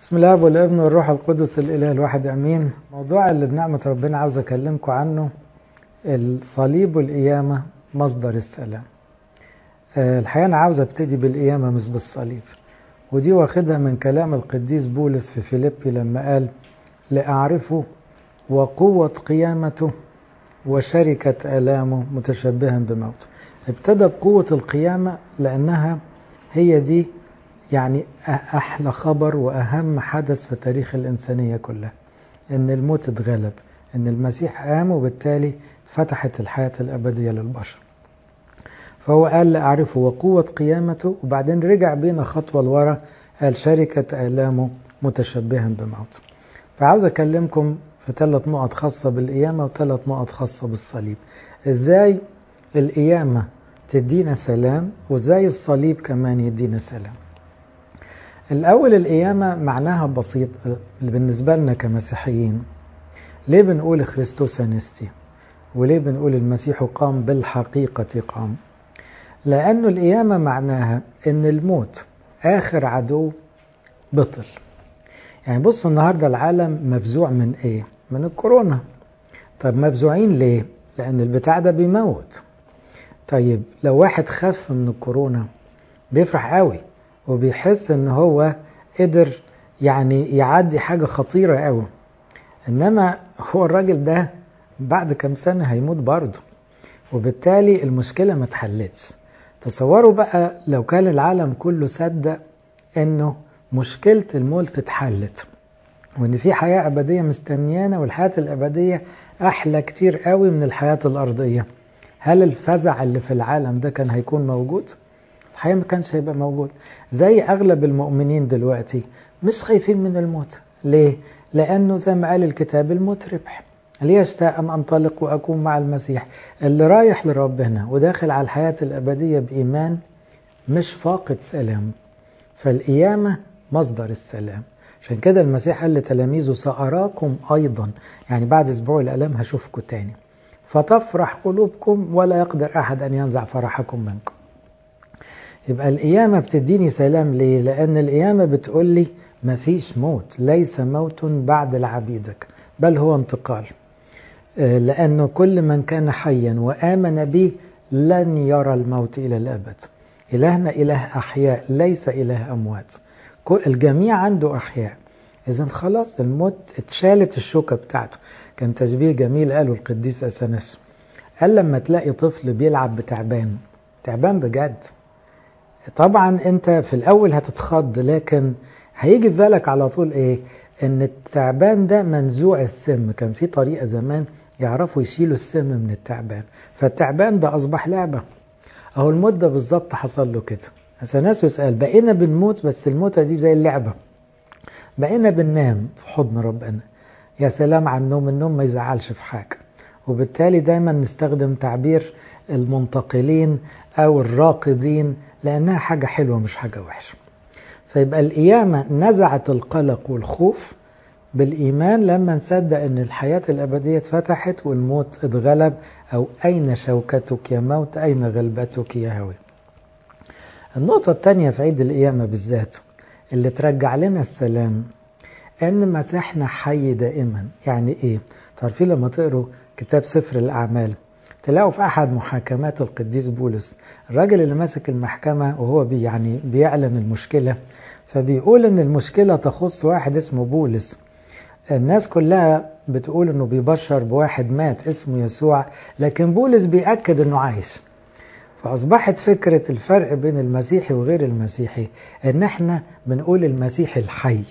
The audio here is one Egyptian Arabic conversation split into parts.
بسم الله والابن والروح القدس الاله الواحد امين موضوع اللي بنعمه ربنا عاوز اكلمكم عنه الصليب والقيامه مصدر السلام الحقيقه انا عاوز ابتدي بالقيامه مش بالصليب ودي واخدها من كلام القديس بولس في فيليبي لما قال لاعرفه وقوه قيامته وشركه الامه متشبها بموته ابتدى بقوه القيامه لانها هي دي يعني أحلى خبر وأهم حدث في تاريخ الإنسانية كلها إن الموت اتغلب إن المسيح قام وبالتالي فتحت الحياة الأبدية للبشر فهو قال أعرفه وقوة قيامته وبعدين رجع بينا خطوة لورا قال شركة آلامه متشبها بموته فعاوز أكلمكم في ثلاث نقط خاصة بالقيامة وثلاث نقط خاصة بالصليب إزاي القيامة تدينا سلام وإزاي الصليب كمان يدينا سلام الأول القيامة معناها بسيط بالنسبة لنا كمسيحيين ليه بنقول خريستوس أنستي وليه بنقول المسيح قام بالحقيقة قام لأنه القيامة معناها أن الموت آخر عدو بطل يعني بصوا النهاردة العالم مفزوع من إيه؟ من الكورونا طيب مفزوعين ليه؟ لأن البتاع ده بيموت طيب لو واحد خف من الكورونا بيفرح قوي وبيحس ان هو قدر يعني يعدي حاجة خطيرة قوي انما هو الراجل ده بعد كم سنة هيموت برضه وبالتالي المشكلة ما اتحلتش تصوروا بقى لو كان العالم كله صدق انه مشكلة الموت اتحلت وان في حياة ابدية مستنيانا والحياة الابدية احلى كتير قوي من الحياة الارضية هل الفزع اللي في العالم ده كان هيكون موجود؟ الحقيقة ما كانش هيبقى موجود زي أغلب المؤمنين دلوقتي مش خايفين من الموت ليه؟ لأنه زي ما قال الكتاب الموت ربح ليشتاء أن أنطلق وأكون مع المسيح اللي رايح لربنا وداخل على الحياة الأبدية بإيمان مش فاقد سلام فالقيامة مصدر السلام عشان كده المسيح قال لتلاميذه سأراكم أيضا يعني بعد أسبوع الألم هشوفكم تاني فتفرح قلوبكم ولا يقدر أحد أن ينزع فرحكم منكم يبقى القيامة بتديني سلام ليه؟ لأن القيامة بتقول لي مفيش موت ليس موت بعد لعبيدك بل هو انتقال لأنه كل من كان حيا وآمن به لن يرى الموت إلى الأبد إلهنا إله أحياء ليس إله أموات الجميع عنده أحياء إذا خلاص الموت اتشالت الشوكة بتاعته كان تشبيه جميل قاله القديس أثناس قال لما تلاقي طفل بيلعب بتعبان تعبان بجد طبعا انت في الاول هتتخض لكن هيجي في بالك على طول ايه ان التعبان ده منزوع السم كان في طريقة زمان يعرفوا يشيلوا السم من التعبان فالتعبان ده اصبح لعبة اهو الموت ده بالظبط حصل له كده ناس يسأل بقينا بنموت بس الموتة دي زي اللعبة بقينا بننام في حضن ربنا يا سلام على النوم النوم ما يزعلش في حاجة وبالتالي دايما نستخدم تعبير المنتقلين او الراقدين لأنها حاجة حلوة مش حاجة وحشة فيبقى القيامة نزعت القلق والخوف بالإيمان لما نصدق أن الحياة الأبدية اتفتحت والموت اتغلب أو أين شوكتك يا موت أين غلبتك يا هوي النقطة الثانية في عيد القيامة بالذات اللي ترجع لنا السلام أن مسيحنا حي دائما يعني إيه؟ تعرفين لما تقروا كتاب سفر الأعمال تلاقوا في أحد محاكمات القديس بولس الراجل اللي ماسك المحكمة وهو بي يعني بيعلن المشكلة فبيقول إن المشكلة تخص واحد اسمه بولس الناس كلها بتقول إنه بيبشر بواحد مات اسمه يسوع لكن بولس بيأكد إنه عايش فأصبحت فكرة الفرق بين المسيحي وغير المسيحي إن إحنا بنقول المسيح الحي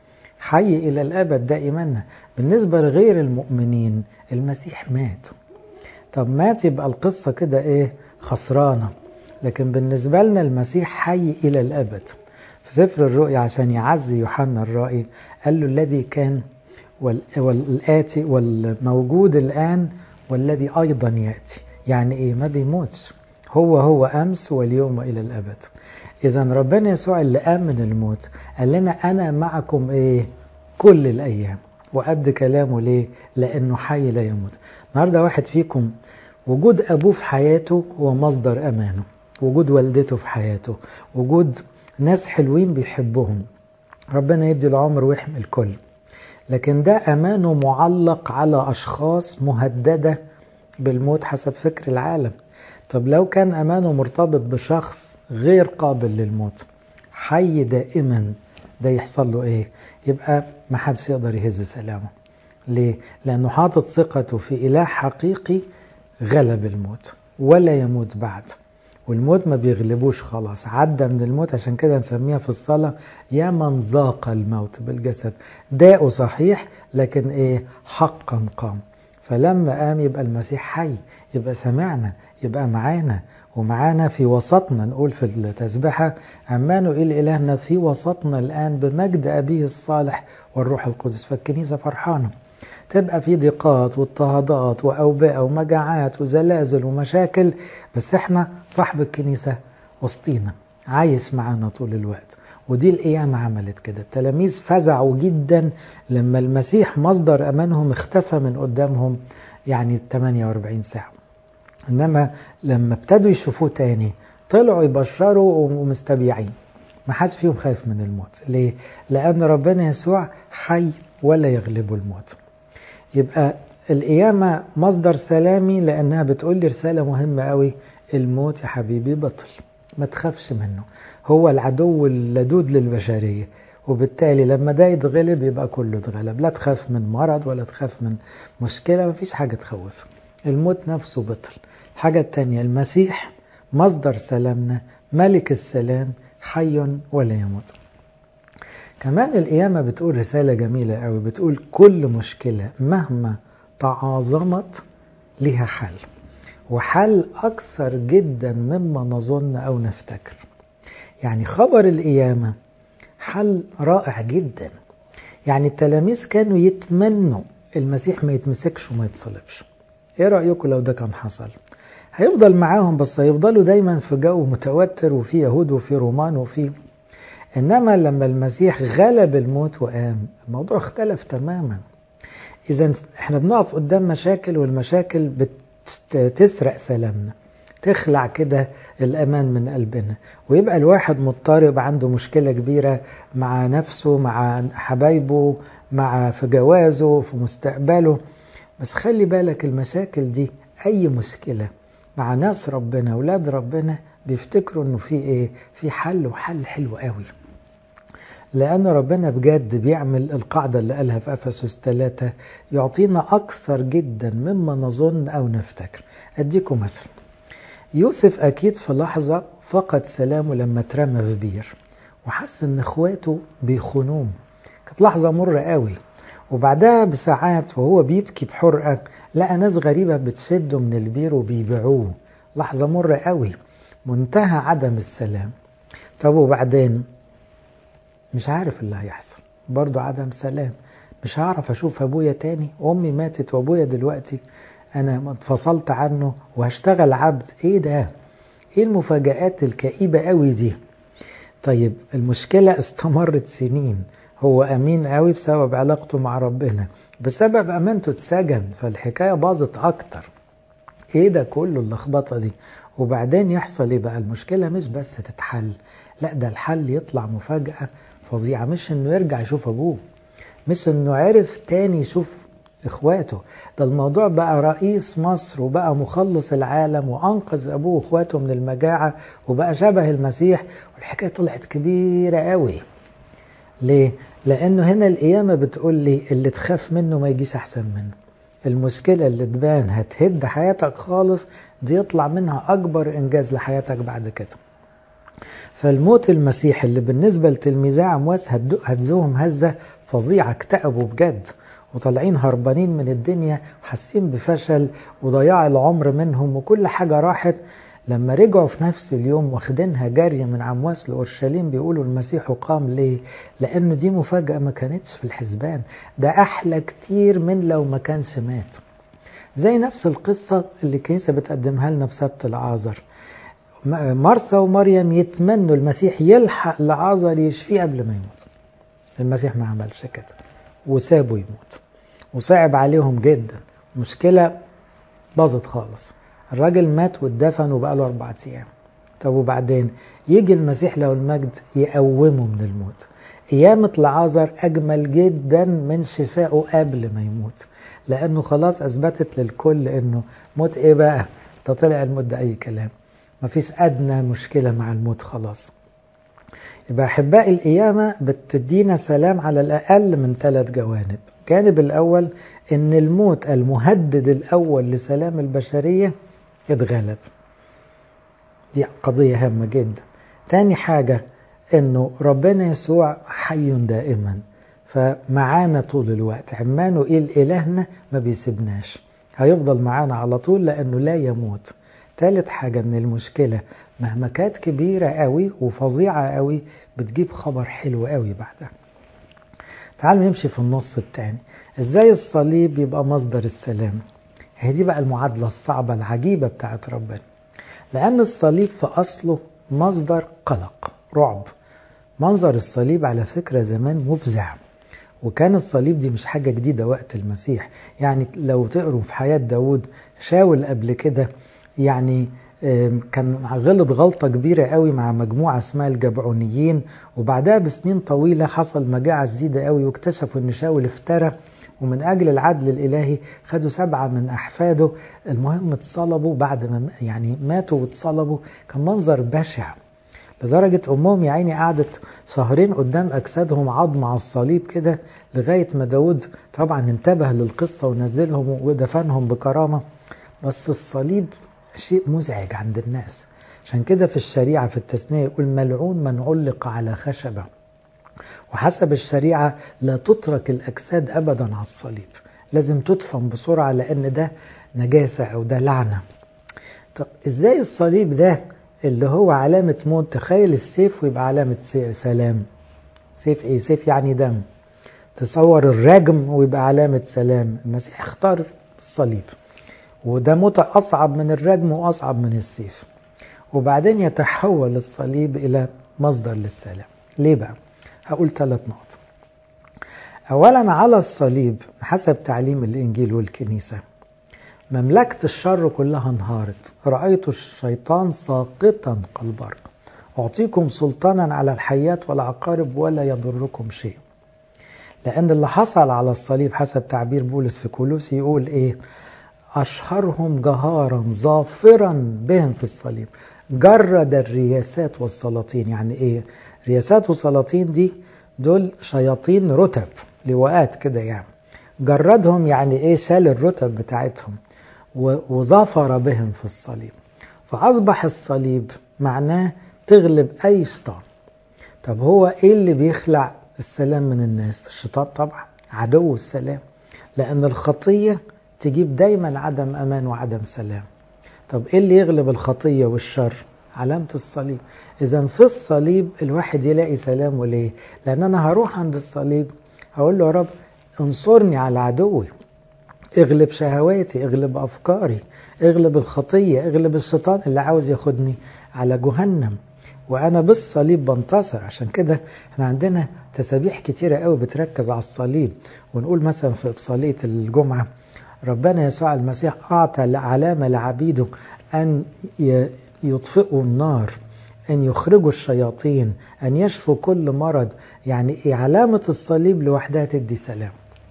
حي إلى الأبد ده إيماننا بالنسبة لغير المؤمنين المسيح مات طب مات يبقى القصة كده ايه خسرانة لكن بالنسبة لنا المسيح حي إلى الأبد في سفر الرؤيا عشان يعزي يوحنا الرائي قال له الذي كان والآتي والموجود الآن والذي أيضا يأتي يعني إيه ما بيموتش هو هو أمس واليوم إلى الأبد إذا ربنا يسوع اللي قام من الموت قال لنا أنا معكم إيه كل الأيام وقد كلامه ليه لأنه حي لا يموت النهاردة واحد فيكم وجود أبوه في حياته هو مصدر أمانه وجود والدته في حياته وجود ناس حلوين بيحبهم ربنا يدي العمر ويحمي الكل لكن ده أمانه معلق على أشخاص مهددة بالموت حسب فكر العالم طب لو كان أمانه مرتبط بشخص غير قابل للموت حي دائما ده يحصل له ايه يبقى ما حدش يقدر يهز سلامه ليه لانه حاطط ثقته في اله حقيقي غلب الموت ولا يموت بعد والموت ما بيغلبوش خلاص عدى من الموت عشان كده نسميها في الصلاة يا من ذاق الموت بالجسد داءه صحيح لكن ايه حقا قام فلما قام يبقى المسيح حي يبقى سمعنا يبقى معانا ومعانا في وسطنا نقول في التسبحة عمانوئيل إلهنا في وسطنا الآن بمجد أبيه الصالح والروح القدس فالكنيسة فرحانة تبقى في ضيقات واضطهادات وأوبئة ومجاعات وزلازل ومشاكل بس احنا صاحب الكنيسة وسطينا عايش معانا طول الوقت ودي القيامة عملت كده التلاميذ فزعوا جدا لما المسيح مصدر أمانهم اختفى من قدامهم يعني 48 ساعة إنما لما ابتدوا يشوفوه تاني طلعوا يبشروا ومستبيعين ما حدش فيهم خايف من الموت ليه؟ لأن ربنا يسوع حي ولا يغلبه الموت يبقى القيامة مصدر سلامي لأنها بتقول لي رسالة مهمة قوي الموت يا حبيبي بطل ما تخافش منه هو العدو اللدود للبشرية وبالتالي لما ده يتغلب يبقى كله اتغلب لا تخاف من مرض ولا تخاف من مشكلة مفيش حاجة تخوف الموت نفسه بطل الحاجة التانية المسيح مصدر سلامنا ملك السلام حي ولا يموت كمان القيامة بتقول رسالة جميلة قوي بتقول كل مشكلة مهما تعاظمت لها حل وحل أكثر جدا مما نظن أو نفتكر يعني خبر القيامة حل رائع جدا يعني التلاميذ كانوا يتمنوا المسيح ما يتمسكش وما يتصلبش ايه رأيكم لو ده كان حصل هيفضل معاهم بس هيفضلوا دايما في جو متوتر وفي يهود وفي رومان وفي انما لما المسيح غلب الموت وقام الموضوع اختلف تماما اذا احنا بنقف قدام مشاكل والمشاكل بتسرق سلامنا تخلع كده الامان من قلبنا ويبقى الواحد مضطرب عنده مشكله كبيره مع نفسه مع حبايبه مع في جوازه في مستقبله بس خلي بالك المشاكل دي اي مشكله مع ناس ربنا اولاد ربنا بيفتكروا انه في ايه في حل وحل حلو قوي لأن ربنا بجد بيعمل القاعدة اللي قالها في أفسس 3 يعطينا أكثر جدا مما نظن أو نفتكر أديكم مثل يوسف أكيد في لحظة فقد سلامه لما اترمى في بير وحس إن إخواته بيخونوه كانت لحظة مرة قوي وبعدها بساعات وهو بيبكي بحرقة لقى ناس غريبة بتشده من البير وبيبيعوه لحظة مرة قوي منتهى عدم السلام طب وبعدين مش عارف اللي هيحصل برضو عدم سلام مش هعرف اشوف ابويا تاني امي ماتت وابويا دلوقتي انا اتفصلت عنه وهشتغل عبد ايه ده ايه المفاجآت الكئيبة قوي دي طيب المشكلة استمرت سنين هو امين قوي بسبب علاقته مع ربنا بسبب امانته اتسجن فالحكاية باظت اكتر ايه ده كله اللخبطة دي وبعدين يحصل ايه بقى المشكلة مش بس تتحل لا ده الحل يطلع مفاجأة فظيعة مش انه يرجع يشوف ابوه مش انه عرف تاني يشوف اخواته ده الموضوع بقى رئيس مصر وبقى مخلص العالم وانقذ ابوه واخواته من المجاعة وبقى شبه المسيح والحكاية طلعت كبيرة قوي ليه؟ لانه هنا القيامة بتقول لي اللي تخاف منه ما يجيش احسن منه المشكلة اللي تبان هتهد حياتك خالص دي يطلع منها اكبر انجاز لحياتك بعد كده فالموت المسيحي اللي بالنسبة لتلميذي عمواس هتزوهم هزة فظيعة اكتئبوا بجد وطالعين هربانين من الدنيا وحاسين بفشل وضياع العمر منهم وكل حاجة راحت لما رجعوا في نفس اليوم واخدينها جارية من عمواس لأورشليم بيقولوا المسيح قام ليه؟ لأنه دي مفاجأة ما كانتش في الحسبان ده أحلى كتير من لو ما كانش مات زي نفس القصة اللي الكنيسة بتقدمها لنا في سبت العازر مرثا ومريم يتمنوا المسيح يلحق لعازر يشفيه قبل ما يموت المسيح ما عملش كده وسابه يموت وصعب عليهم جدا مشكلة باظت خالص الراجل مات واتدفن وبقى له أربعة أيام طب وبعدين يجي المسيح له المجد يقومه من الموت قيامة لعازر أجمل جدا من شفائه قبل ما يموت لأنه خلاص أثبتت للكل أنه موت إيه بقى ده طلع الموت ده أي كلام مفيش أدنى مشكلة مع الموت خلاص يبقى أحباء القيامة بتدينا سلام على الأقل من ثلاث جوانب الجانب الأول أن الموت المهدد الأول لسلام البشرية اتغلب دي قضية هامة جدا تاني حاجة أنه ربنا يسوع حي دائما فمعانا طول الوقت عمانه إيه إلهنا ما بيسيبناش هيفضل معانا على طول لأنه لا يموت ثالث حاجة ان المشكلة مهما كانت كبيرة قوي وفظيعة قوي بتجيب خبر حلو قوي بعدها تعالوا نمشي في النص الثاني ازاي الصليب يبقى مصدر السلام هي دي بقى المعادلة الصعبة العجيبة بتاعت ربنا لأن الصليب في أصله مصدر قلق رعب منظر الصليب على فكرة زمان مفزع وكان الصليب دي مش حاجة جديدة وقت المسيح يعني لو تقروا في حياة داود شاول قبل كده يعني كان غلط غلطة كبيرة قوي مع مجموعة اسمها الجبعونيين وبعدها بسنين طويلة حصل مجاعة شديدة قوي واكتشفوا ان شاول افترى ومن أجل العدل الإلهي خدوا سبعة من أحفاده المهم اتصلبوا بعد ما يعني ماتوا واتصلبوا كان منظر بشع لدرجة أمهم يا عيني قعدت شهرين قدام أجسادهم عظم على الصليب كده لغاية ما داود طبعا انتبه للقصة ونزلهم ودفنهم بكرامة بس الصليب شيء مزعج عند الناس عشان كده في الشريعة في التثنية يقول ملعون من علق على خشبة وحسب الشريعة لا تترك الأجساد أبدا على الصليب لازم تدفن بسرعة لأن ده نجاسة أو ده لعنة طب إزاي الصليب ده اللي هو علامة موت تخيل السيف ويبقى علامة سلام سيف إيه سيف يعني دم تصور الرجم ويبقى علامة سلام المسيح اختار الصليب وده موت أصعب من الرجم وأصعب من السيف وبعدين يتحول الصليب إلى مصدر للسلام ليه بقى؟ هقول ثلاث نقط أولا على الصليب حسب تعليم الإنجيل والكنيسة مملكة الشر كلها انهارت رأيت الشيطان ساقطا كالبرق أعطيكم سلطانا على الحيات والعقارب ولا يضركم شيء لأن اللي حصل على الصليب حسب تعبير بولس في كولوسي يقول إيه أشهرهم جهارا ظافرا بهم في الصليب جرد الرياسات والسلاطين يعني إيه رياسات وسلاطين دي دول شياطين رتب لواءات كده يعني جردهم يعني ايه شال الرتب بتاعتهم وظفر بهم في الصليب فأصبح الصليب معناه تغلب أي شيطان طب هو ايه اللي بيخلع السلام من الناس الشيطان طبعا عدو السلام لأن الخطية تجيب دايما عدم أمان وعدم سلام طب ايه اللي يغلب الخطية والشر علامة الصليب إذا في الصليب الواحد يلاقي سلام وليه لأن أنا هروح عند الصليب هقول له يا رب انصرني على عدوي اغلب شهواتي اغلب أفكاري اغلب الخطية اغلب الشيطان اللي عاوز ياخدني على جهنم وأنا بالصليب بنتصر عشان كده احنا عندنا تسابيح كتيرة قوي بتركز على الصليب ونقول مثلا في إبصالية الجمعة ربنا يسوع المسيح أعطى علامة لعبيده أن يطفئوا النار أن يخرجوا الشياطين أن يشفوا كل مرض يعني إيه علامة الصليب لوحدها تدي سلام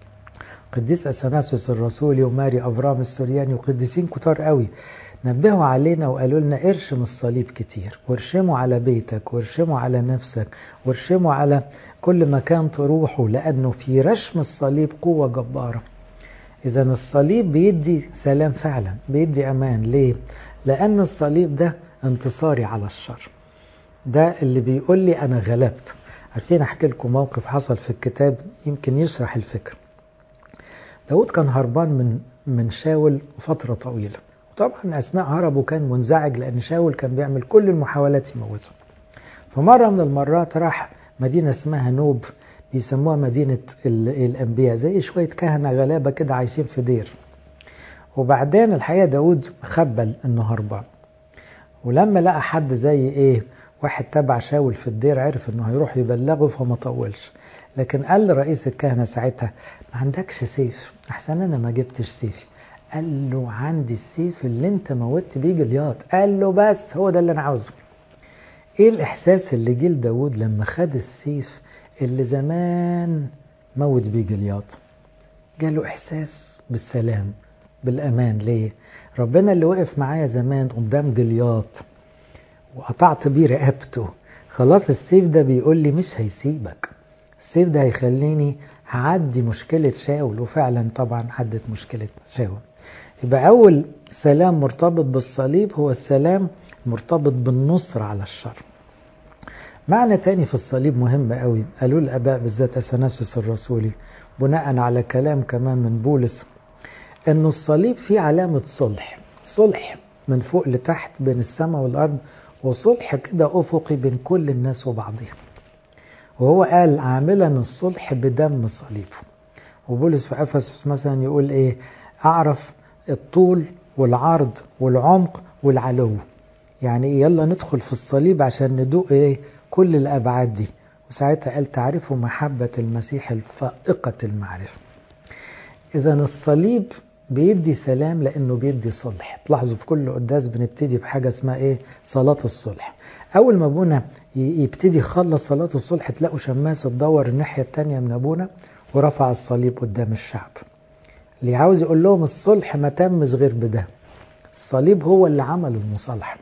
قديس أثناسيوس الرسولي وماري أبرام السورياني وقديسين كتار قوي نبهوا علينا وقالوا لنا ارشم الصليب كتير وارشموا على بيتك وارشموا على نفسك وارشموا على كل مكان تروحوا لأنه في رشم الصليب قوة جبارة إذا الصليب بيدي سلام فعلا بيدي أمان ليه؟ لأن الصليب ده انتصاري على الشر ده اللي بيقول لي أنا غلبت عارفين أحكي لكم موقف حصل في الكتاب يمكن يشرح الفكرة داود كان هربان من من شاول فترة طويلة وطبعا أثناء هربه كان منزعج لأن شاول كان بيعمل كل المحاولات يموته فمرة من المرات راح مدينة اسمها نوب بيسموها مدينة الأنبياء زي شوية كهنة غلابة كده عايشين في دير وبعدين الحقيقة داود خبل انه هربان ولما لقى حد زي ايه واحد تبع شاول في الدير عرف انه هيروح يبلغه فما طولش لكن قال لرئيس الكهنة ساعتها ما عندكش سيف احسن انا ما جبتش سيفي قال له عندي السيف اللي انت موتت بيه جليات قال له بس هو ده اللي انا عاوزه ايه الاحساس اللي جه لداود لما خد السيف اللي زمان موت بيه جلياط جاله احساس بالسلام بالامان ليه ربنا اللي وقف معايا زمان قدام جلياط وقطعت بيه رقبته خلاص السيف ده بيقول لي مش هيسيبك السيف ده هيخليني هعدي مشكلة شاول وفعلا طبعا عدت مشكلة شاول يبقى أول سلام مرتبط بالصليب هو السلام مرتبط بالنصر على الشر معنى تاني في الصليب مهم قوي قالوا الآباء بالذات أثناسيوس الرسولي بناء على كلام كمان من بولس انه الصليب فيه علامة صلح صلح من فوق لتحت بين السماء والأرض وصلح كده أفقي بين كل الناس وبعضهم وهو قال عاملا الصلح بدم صليبه وبولس في أفسس مثلا يقول إيه أعرف الطول والعرض والعمق والعلو يعني إيه يلا ندخل في الصليب عشان ندوق إيه كل الأبعاد دي وساعتها قال تعرفوا محبة المسيح الفائقة المعرفة إذا الصليب بيدي سلام لأنه بيدي صلح تلاحظوا في كل قداس بنبتدي بحاجة اسمها إيه صلاة الصلح أول ما أبونا يبتدي يخلص صلاة الصلح تلاقوا شماس تدور الناحية التانية من أبونا ورفع الصليب قدام الشعب اللي عاوز يقول لهم الصلح ما تمش غير بده الصليب هو اللي عمل المصالحة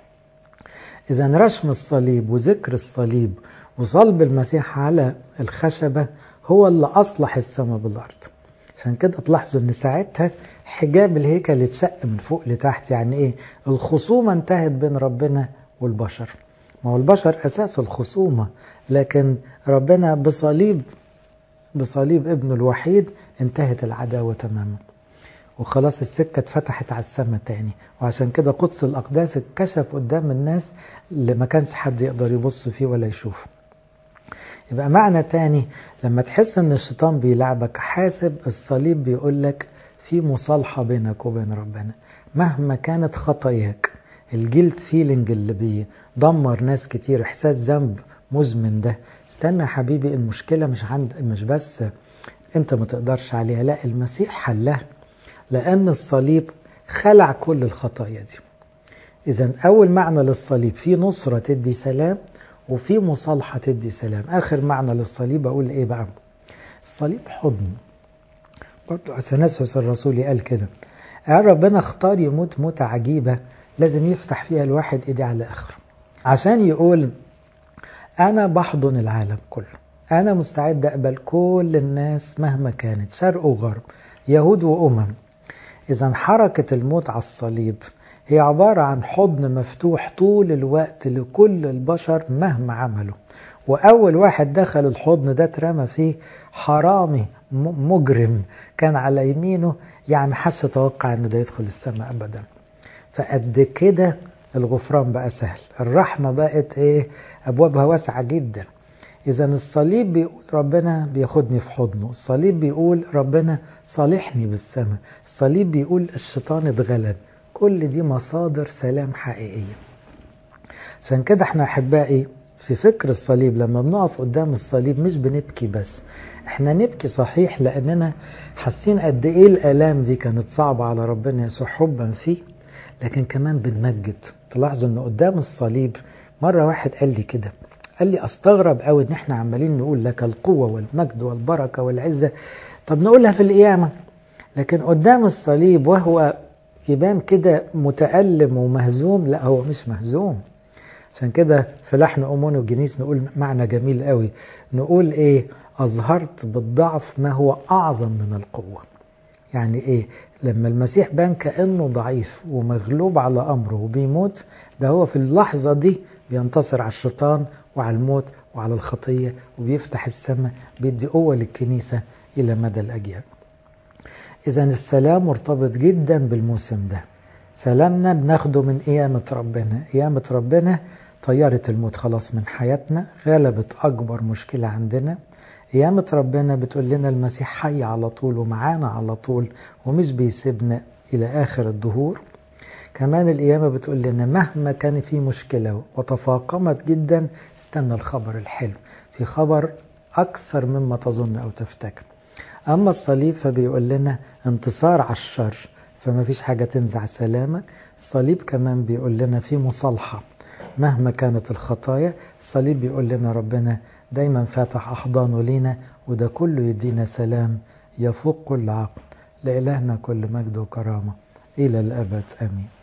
إذا رشم الصليب وذكر الصليب وصلب المسيح على الخشبة هو اللي أصلح السماء بالأرض عشان كده تلاحظوا ان ساعتها حجاب الهيكل اتشق من فوق لتحت يعني ايه الخصومة انتهت بين ربنا والبشر ما هو البشر اساس الخصومة لكن ربنا بصليب بصليب ابنه الوحيد انتهت العداوة تماما وخلاص السكة اتفتحت على السماء تاني وعشان كده قدس الأقداس اتكشف قدام الناس اللي ما كانش حد يقدر يبص فيه ولا يشوفه يبقى معنى تاني لما تحس ان الشيطان بيلعبك حاسب الصليب بيقول لك في مصالحة بينك وبين ربنا مهما كانت خطاياك الجلد فيلينج اللي بيدمر ناس كتير احساس ذنب مزمن ده استنى يا حبيبي المشكلة مش عند مش بس انت ما تقدرش عليها لا المسيح حلها لان الصليب خلع كل الخطايا دي اذا اول معنى للصليب في نصرة تدي سلام وفي مصالحة تدي سلام آخر معنى للصليب أقول إيه بقى الصليب حضن برضو أثناسيوس الرسولي قال كده قال ربنا اختار يموت موتة عجيبة لازم يفتح فيها الواحد إيديه على آخره عشان يقول أنا بحضن العالم كله أنا مستعد أقبل كل الناس مهما كانت شرق وغرب يهود وأمم إذا حركة الموت على الصليب هي عبارة عن حضن مفتوح طول الوقت لكل البشر مهما عملوا وأول واحد دخل الحضن ده اترمى فيه حرامي مجرم كان على يمينه يعني حدش يتوقع انه ده يدخل السماء ابدا فقد كده الغفران بقى سهل الرحمة بقت ايه ابوابها واسعة جدا اذا الصليب بيقول ربنا بياخدني في حضنه الصليب بيقول ربنا صالحني بالسماء الصليب بيقول الشيطان اتغلب كل دي مصادر سلام حقيقية عشان كده احنا احبائي في فكر الصليب لما بنقف قدام الصليب مش بنبكي بس احنا نبكي صحيح لاننا حاسين قد ايه الالام دي كانت صعبة على ربنا يسوع حبا فيه لكن كمان بنمجد تلاحظوا ان قدام الصليب مرة واحد قال لي كده قال لي استغرب قوي ان احنا عمالين نقول لك القوة والمجد والبركة والعزة طب نقولها في القيامة لكن قدام الصليب وهو يبان كده متألم ومهزوم لا هو مش مهزوم عشان كده في لحن أمون الجنيس نقول معنى جميل قوي نقول ايه أظهرت بالضعف ما هو أعظم من القوة يعني ايه لما المسيح بان كأنه ضعيف ومغلوب على أمره وبيموت ده هو في اللحظة دي بينتصر على الشيطان وعلى الموت وعلى الخطية وبيفتح السماء بيدي قوة للكنيسة إلى مدى الأجيال إذا السلام مرتبط جدا بالموسم ده سلامنا بناخده من قيامة ربنا قيامة ربنا طيرت الموت خلاص من حياتنا غلبت أكبر مشكلة عندنا قيامة ربنا بتقول لنا المسيح حي على طول ومعانا على طول ومش بيسيبنا إلى آخر الدهور كمان القيامة بتقول لنا مهما كان في مشكلة وتفاقمت جدا استنى الخبر الحلو في خبر أكثر مما تظن أو تفتكر أما الصليب فبيقول لنا انتصار على الشر فما فيش حاجة تنزع سلامك الصليب كمان بيقول لنا في مصالحة مهما كانت الخطايا الصليب بيقول لنا ربنا دايما فاتح أحضانه لينا وده كله يدينا سلام يفوق كل عقل لإلهنا كل مجد وكرامة إلى الأبد آمين